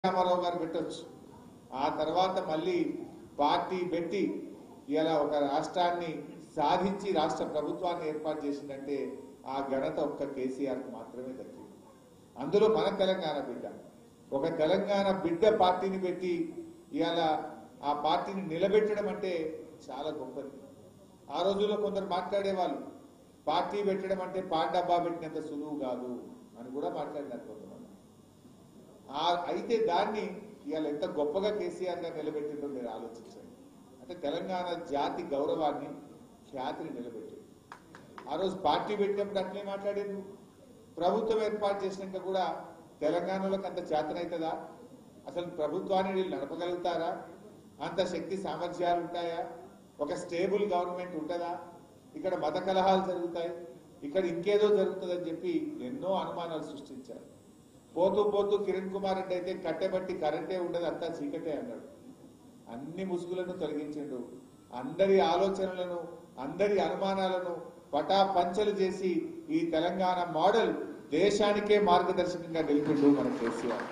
రామారావు గారు పెట్టొచ్చు ఆ తర్వాత మళ్ళీ పార్టీ పెట్టి ఇలా ఒక రాష్ట్రాన్ని సాధించి రాష్ట్ర ప్రభుత్వాన్ని ఏర్పాటు చేసిందంటే ఆ ఘనత ఒక్క కేసీఆర్ మాత్రమే దక్కింది అందులో మన తెలంగాణ బిడ్డ ఒక తెలంగాణ బిడ్డ పార్టీని పెట్టి ఇవాళ ఆ పార్టీని నిలబెట్టడం అంటే చాలా గొప్పది ఆ రోజుల్లో కొందరు మాట్లాడేవాళ్ళు పార్టీ పెట్టడం అంటే పాట డబ్బా పెట్టినంత సులువు కాదు అని కూడా మాట్లాడినారు కొంతమంది ఆ అయితే దాన్ని ఇవాళ ఎంత గొప్పగా కేసీఆర్ గారు నిలబెట్టిందో మీరు ఆలోచించండి అంటే తెలంగాణ జాతి గౌరవాన్ని ఖ్యాతిని నిలబెట్టింది ఆ రోజు పార్టీ పెట్టినప్పుడు అట్లే మాట్లాడారు ప్రభుత్వం ఏర్పాటు చేసినాక కూడా తెలంగాణలోకి అంత చేతనవుతుందా అసలు ప్రభుత్వాన్ని వీళ్ళు నడపగలుగుతారా అంత శక్తి సామర్థ్యాలు ఉంటాయా ఒక స్టేబుల్ గవర్నమెంట్ ఉంటుందా ఇక్కడ మత కలహాలు జరుగుతాయి ఇక్కడ ఇంకేదో జరుగుతుందని చెప్పి ఎన్నో అనుమానాలు సృష్టించారు పోతూ పోతూ కిరణ్ కుమార్ రెడ్డి అయితే కట్టెబట్టి కరెంటే ఉండదు అంతా చీకటే అన్నాడు అన్ని ముసుగులను తొలగించిండు అందరి ఆలోచనలను అందరి అనుమానాలను పటాపంచలు చేసి ఈ తెలంగాణ మోడల్ దేశానికే మార్గదర్శకంగా నిలిపిండు మన కేసీఆర్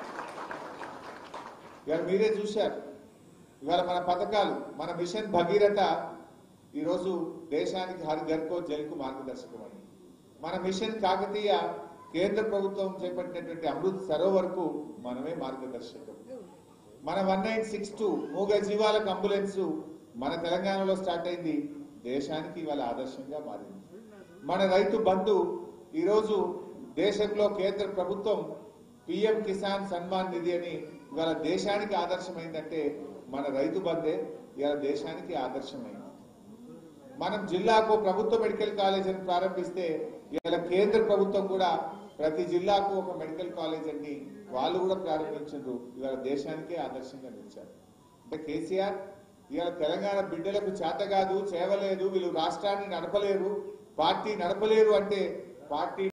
ఇవాళ మీరే చూశారు ఇవాళ మన పథకాలు మన మిషన్ భగీరథ ఈరోజు దేశానికి హరి ఘర్కో జల్కు మార్గదర్శకమైంది మన మిషన్ కాకతీయ కేంద్ర ప్రభుత్వం చేపట్టినటువంటి అమృత్ సరోవర్కు మనమే మార్గదర్శకం మన వన్ నైన్ సిక్స్ టూ మూగ జీవాలకు అంబులెన్స్ మన తెలంగాణలో స్టార్ట్ అయింది దేశానికి ఇవాళ ఆదర్శంగా మారింది మన రైతు బంధు ఈరోజు దేశంలో కేంద్ర ప్రభుత్వం పిఎం కిసాన్ సన్మాన్ నిధి అని ఇవాళ దేశానికి ఆదర్శమైందంటే మన రైతు బంధే ఇవాళ దేశానికి ఆదర్శమైంది మనం జిల్లాకు ప్రభుత్వ మెడికల్ కాలేజ్ అని ప్రారంభిస్తే ఇవాళ కేంద్ర ప్రభుత్వం కూడా ప్రతి జిల్లాకు ఒక మెడికల్ కాలేజ్ అని వాళ్ళు కూడా ప్రారంభించారు ఇవాళ దేశానికే ఆదర్శంగా నిలిచారు అంటే కేసీఆర్ ఇవాళ తెలంగాణ బిడ్డలకు చేత కాదు చేయలేదు వీళ్ళు రాష్ట్రాన్ని నడపలేరు పార్టీ నడపలేరు అంటే పార్టీ